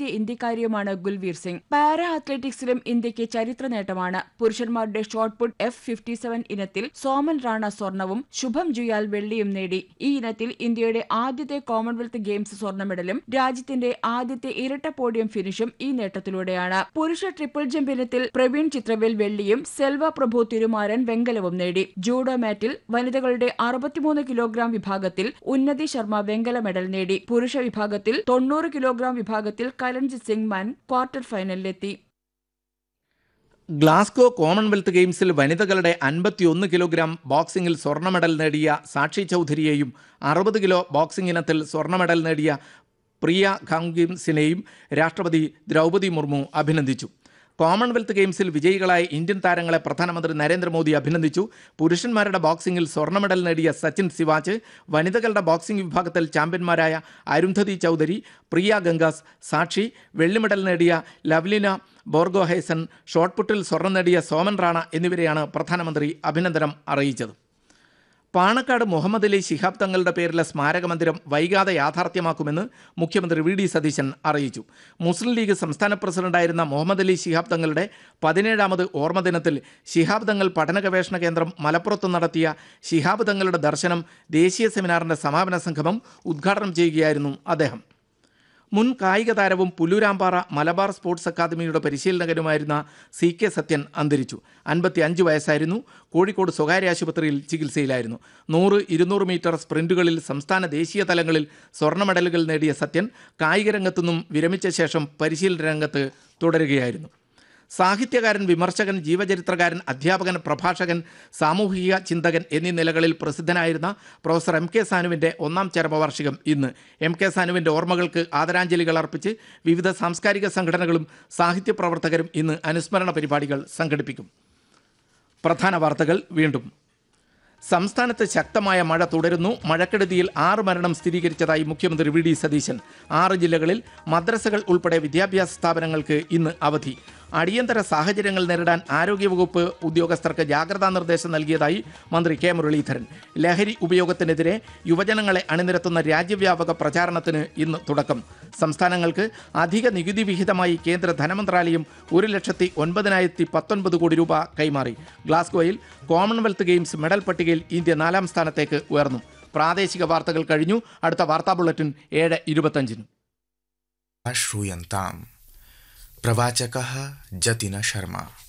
ആദ്യ ഇന്ത്യക്കാരിയുമാണ് ഗുൽവീർ സിംഗ് പാരാ അത്ലറ്റിക്സിലും ഇന്ത്യക്ക് ചരിത്ര നേട്ടമാണ് പുരുഷന്മാരുടെ shot put F fifty seven ഇനത്തിൽ സോമൻ റാണ സ്വർണവും ശുഭം ജുയാൽ വെള്ളിയും നേടി ഈ ഇനത്തിൽ ഇന്ത്യയുടെ ആദ്യത്തെ കോമൺവെൽത്ത് ഗെയിംസ് സ്വർണ്ണ മെഡലും രാജ്യത്തിന്റെ ആദ്യത്തെ ഇരട്ട പോഡിയം ഫിനിഷും ഈ നേട്ടത്തിലൂടെയാണ് പുരുഷ ട്രിപ്പിൾ ജമ്പ് ഇനത്തിൽ പ്രവീൺ ചിത്രവേൽ വെള്ളിയും സെൽവ പ്രഭു തിരുമാരൻ വെങ്കലവും നേടി ജൂഡോ മാറ്റിൽ വനിതകളുടെ അറുപത്തിമൂന്ന് കിലോഗ്രാം വിഭാഗത്തിൽ ഉന്നതി ശർമ്മ വെങ്കല മെഡൽ നേടി പുരുഷ വിഭാഗത്തിൽ തൊണ്ണൂറ് കിലോഗ്രാം വിഭാഗത്തിൽ കരൺജിത് സിംഗ് മാൻ ക്വാർട്ടർ ഫൈനലിലെത്തി ഗ്ലാസ്ഗോ കോമൺവെൽത്ത് ഗെയിംസിൽ വനിതകളുടെ അൻപത്തിയൊന്ന് കിലോഗ്രാം ബോക്സിംഗിൽ സ്വർണ്ണ മെഡൽ നേടിയ സാക്ഷി ചൗധരിയെയും അറുപത് കിലോ ബോക്സിംഗ് ഇനത്തിൽ സ്വർണ്ണ മെഡൽ നേടിയ പ്രിയ ഖാംഗിംസിനെയും രാഷ്ട്രപതി ദ്രൗപദി മുർമു അഭിനന്ദിച്ചു കോമൺവെൽത്ത് ഗെയിംസിൽ വിജയികളായ ഇന്ത്യൻ താരങ്ങളെ പ്രധാനമന്ത്രി നരേന്ദ്രമോദി അഭിനന്ദിച്ചു പുരുഷന്മാരുടെ ബോക്സിംഗിൽ സ്വർണ്ണ മെഡൽ നേടിയ സച്ചിൻ സിവാച്ച് വനിതകളുടെ ബോക്സിംഗ് വിഭാഗത്തിൽ ചാമ്പ്യന്മാരായ അരുന്ധതി ചൗധരി പ്രിയ ഗംഗാസ് സാക്ഷി വെള്ളി മെഡൽ നേടിയ ലവ്ലിന ബോർഗോഹൈസൺ ഷോട്ട്പുട്ടിൽ സ്വർണം നേടിയ സോമൻ റാണ എന്നിവരെയാണ് പ്രധാനമന്ത്രി അഭിനന്ദനം അറിയിച്ചത് പാണക്കാട് മുഹമ്മദ് അലി ശിഹാബ് തങ്ങളുടെ പേരിലെ സ്മാരക മന്ദിരം വൈകാതെ യാഥാർത്ഥ്യമാക്കുമെന്ന് മുഖ്യമന്ത്രി വി ഡി സതീശൻ അറിയിച്ചു മുസ്ലിം ലീഗ് സംസ്ഥാന പ്രസിഡന്റായിരുന്ന മുഹമ്മദ് അലി ശിഹാബ് തങ്ങളുടെ പതിനേഴാമത് ഓർമ്മ ദിനത്തിൽ ശിഹാബ് തങ്ങൾ പഠന ഗവേഷണ കേന്ദ്രം മലപ്പുറത്ത് നടത്തിയ ശിഹാബ് തങ്ങളുടെ ദർശനം ദേശീയ സെമിനാറിന്റെ സമാപന സംഗമം ഉദ്ഘാടനം ചെയ്യുകയായിരുന്നു അദ്ദേഹം മുൻ കായിക താരവും പുല്ലൂരാമ്പാറ മലബാർ സ്പോർട്സ് അക്കാദമിയുടെ പരിശീലകനുമായിരുന്ന സി കെ സത്യൻ അന്തരിച്ചു അൻപത്തി അഞ്ച് വയസ്സായിരുന്നു കോഴിക്കോട് സ്വകാര്യ ആശുപത്രിയിൽ ചികിത്സയിലായിരുന്നു നൂറ് ഇരുന്നൂറ് മീറ്റർ സ്പ്രിന്റുകളിൽ സംസ്ഥാന ദേശീയ തലങ്ങളിൽ സ്വർണ്ണ മെഡലുകൾ നേടിയ സത്യൻ കായിക രംഗത്തുനിന്നും വിരമിച്ച ശേഷം പരിശീലന രംഗത്ത് തുടരുകയായിരുന്നു സാഹിത്യകാരൻ വിമർശകൻ ജീവചരിത്രകാരൻ അധ്യാപകൻ പ്രഭാഷകൻ സാമൂഹിക ചിന്തകൻ എന്നീ നിലകളിൽ പ്രസിദ്ധനായിരുന്ന പ്രൊഫസർ എം കെ സാനുവിൻ്റെ ഒന്നാം ചരമവാർഷികം ഇന്ന് എം കെ സാനുവിൻ്റെ ഓർമ്മകൾക്ക് ആദരാഞ്ജലികൾ അർപ്പിച്ച് വിവിധ സാംസ്കാരിക സംഘടനകളും സാഹിത്യ പ്രവർത്തകരും ഇന്ന് അനുസ്മരണ പരിപാടികൾ സംഘടിപ്പിക്കും പ്രധാന വാർത്തകൾ വീണ്ടും സംസ്ഥാനത്ത് ശക്തമായ മഴ തുടരുന്നു മഴക്കെടുതിയിൽ ആറ് മരണം സ്ഥിരീകരിച്ചതായി മുഖ്യമന്ത്രി വി ഡി സതീശൻ ആറ് ജില്ലകളിൽ മദ്രസകൾ ഉൾപ്പെടെ വിദ്യാഭ്യാസ സ്ഥാപനങ്ങൾക്ക് ഇന്ന് അവധി അടിയന്തര സാഹചര്യങ്ങൾ നേരിടാൻ ആരോഗ്യവകുപ്പ് ഉദ്യോഗസ്ഥർക്ക് ജാഗ്രതാ നിർദ്ദേശം നൽകിയതായി മന്ത്രി കെ മുരളീധരൻ ലഹരി ഉപയോഗത്തിനെതിരെ യുവജനങ്ങളെ അണിനിരത്തുന്ന രാജ്യവ്യാപക പ്രചാരണത്തിന് ഇന്ന് തുടക്കം സംസ്ഥാനങ്ങൾക്ക് അധിക നികുതി വിഹിതമായി കേന്ദ്ര ധനമന്ത്രാലയം ഒരു ലക്ഷത്തി ഒൻപതിനായിരത്തി പത്തൊൻപത് കോടി രൂപ കൈമാറി ഗ്ലാസ്ഗോയിൽ കോമൺവെൽത്ത് ഗെയിംസ് മെഡൽ പട്ടികയിൽ ഇന്ത്യ നാലാം സ്ഥാനത്തേക്ക് ഉയർന്നു പ്രാദേശിക വാർത്തകൾ കഴിഞ്ഞു അടുത്ത വാർത്താ ബുള്ളറ്റിൻ ഏഴ് ഇരുപത്തഞ്ചിന് श्रूयन्ताम् प्रवाचकः जतिन शर्मा